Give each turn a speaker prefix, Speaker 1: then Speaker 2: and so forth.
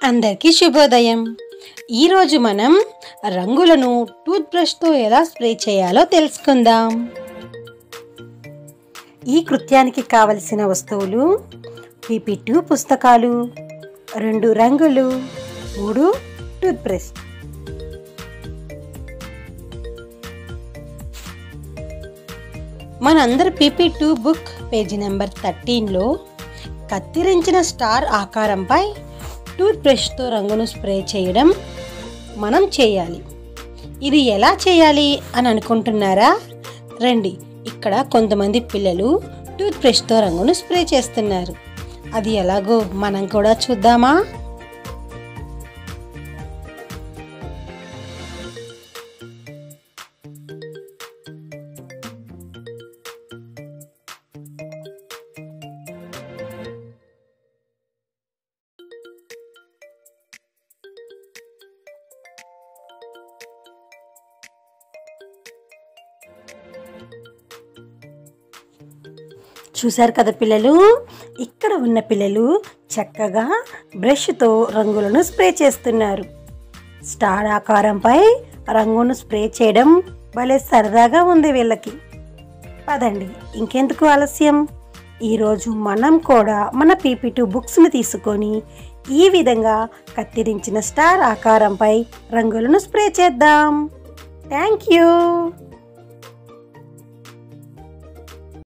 Speaker 1: అందరికీ శుభోదయం ఈరోజు మనం రంగులను టూత్ బ్రష్తో ఎలా స్ప్రే చేయాలో తెలుసుకుందాం ఈ కృత్యానికి కావలసిన వస్తువులు పీపీ టూ పుస్తకాలు రెండు రంగులు మూడు టూత్ బ్రష్ మనందరి PP two book page number థర్టీన్లో కత్తిరించిన స్టార్ ఆకారంపై టూత్ బ్రష్తో రంగును స్ప్రే చేయడం మనం చేయాలి ఇది ఎలా చేయాలి అని అనుకుంటున్నారా రండి ఇక్కడ కొంతమంది పిల్లలు టూత్ బ్రష్తో రంగును స్ప్రే చేస్తున్నారు అది ఎలాగో మనం కూడా చూద్దామా చూశారు కదా పిల్లలు ఇక్కడ ఉన్న పిల్లలు చక్కగా బ్రష్తో రంగులను స్ప్రే చేస్తున్నారు స్టార్ ఆకారంపై రంగును స్ప్రే చేయడం భలే సరదాగా ఉంది వీళ్ళకి పదండి ఇంకెందుకు ఆలస్యం ఈరోజు మనం కూడా మన పీపీ టూ బుక్స్ని తీసుకొని ఈ విధంగా కత్తిరించిన స్టార్ ఆకారంపై రంగులను స్ప్రే చేద్దాం థ్యాంక్ యూ